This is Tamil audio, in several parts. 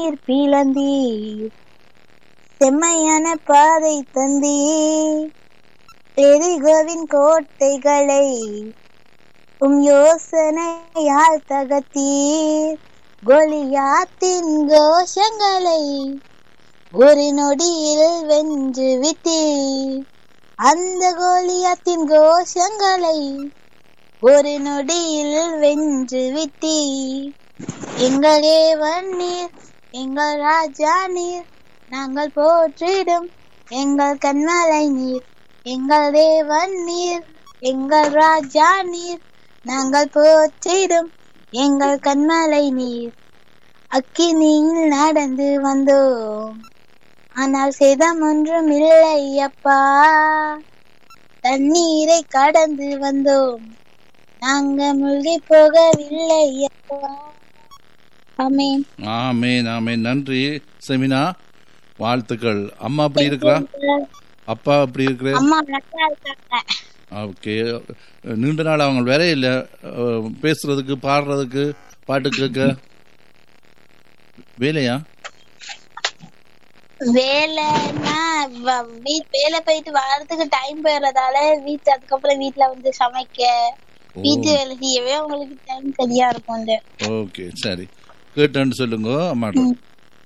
நீர் பிளந்தீர் செம்மையான பாதை தந்தீர் எரிகோவின் கோட்டைகளை உம் யோசனையால் தகத்தீர் கோலியாத்தின் கோஷங்களை ஒரு நொடியில் வென்று விட்டீர் அந்த கோலியாத்தின் கோஷங்களை ஒரு நொடியில் வென்று விட்டீர் எங்கள் ஏவன் நீர் எங்கள் ராஜா நீர் நாங்கள் போற்றிடும் எங்கள் கண்மலை நீர் எங்கள் தேவன் நீர் எங்கள் ராஜா நீர் நாங்கள் போற்றிடும் எங்கள் கண்மலை நீர் அக்கினியில் நடந்து வந்தோம் ஆனால் சேதம் ஒன்றும் இல்லை அப்பா தண்ணீரை கடந்து வந்தோம் நாங்க மூழ்கி போகவில்லை அப்பா ஆமென் ஆமேன் ஆமேன் நன்றி செமினா வாழ்த்துக்கள் அம்மா அப்படி இருக்கிறா அப்பா அப்படி இருக்கிற அம்மா நல்லா இருக்காங்க ஓகே நீண்ட நாள் அவங்க வேற இல்லை அஹ், பேசுறதுக்கு பாடுறதுக்கு பாட்டு கேட்க வேலையா வேலைன்னா வ- வீ- வேலை போயிட்டு வர்றதுக்கு டைம் போயிடுறதால வீட்டு அதுக்கப்புறம் வீட்ல வந்து சமைக்க ஓ வீட்டு வேலை செய்யவே உங்களுக்கு டைம் சரியா இருக்கும் ஓகே சரி கேட்டேன்னு சொல்லுங்க அம்மாட்ட ம்.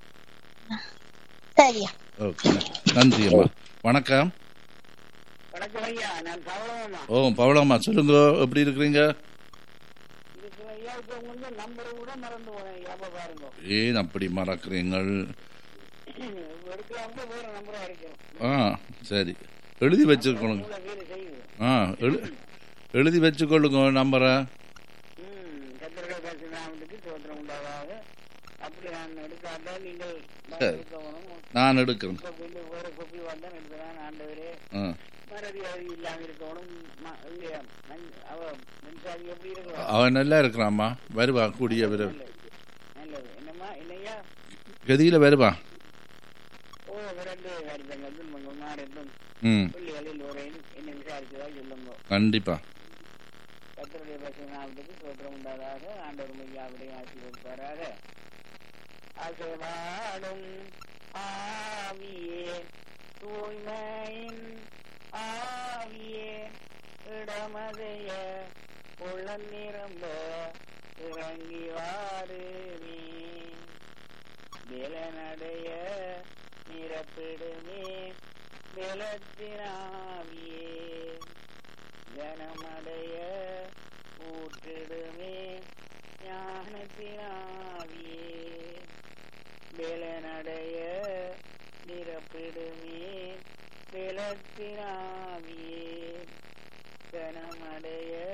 சரியா ஓகே நன்றி அம்மா வணக்கம் வணக்கம் ஐயா நான் சவளமா ஓ பவளம்மா சொல்லுங்க எப்படி இருக்கிறீங்க இதுக்கு ஐயா இப்ப வந்து நம்பரை கூட மறந்து போனேன் ஐயா அப்ப பாருங்க ஏன் அப்படி மறக்கிறீங்கள் எடுக்கலாம் வேற நம்பரா இருக்கும் ஆ சரி எழுதி வச்சுக்கொள்ளுங்க உங்களை வேலை செய்யுது ஆ எழு எழுதி வச்சுக்கொள்ளுங்க நம்பரை ம் கத்திரிக்காய் காசு நாமத்துக்கு சோத்திரம் உண்டாகாது அப்படி நான் எடுக்காட்டா நீங்கள் நான் சரி. எடுக்கணும் நான் எடுக்கிறேன் இப்ப கொஞ்சம் வேற கொப்பி வந்தான் எடுக்கிறேன் ஆண்டவரே ஆ மறதி அது இல்லாம இருக்கணும் ம- இல்லையா மண்- அவ மின்சாரி எப்படி இருக்கணும் அவன் நல்லா இருக்கிறாம்மா வருவா கூடிய விரைவில் நல்லது நல்லது என்னம்மா என்னையா கதியில் வருவா ஓ ரெண்டு காரியங்கள் துன்பங்கள் மாறட்டும் ம் பிள்ளைகளில் ஒரேன் என்ன விசாரிச்சதா சொல்லுங்க கண்டிப்பா கத்தருடைய பசு நாளுக்கு சோத்திரம் உண்டாதாக ஆண்டவர் மையாவுடைய ஆசீர்வதிப்பாராக ஆசைவாடும் ஆவியே தூய்மையின் ஆவியே இடமதைய உள்ள நிரம்ப இறங்கி வாருமே வேலனடைய நிரப்பிடுமே வெலத்தினாவியே ஜனமடைய ஊற்றிடுமே ஞானத்தினாவியே வேலனடைய நிரப்பிடுமே வெலத்தினாவியே ஜனமடைய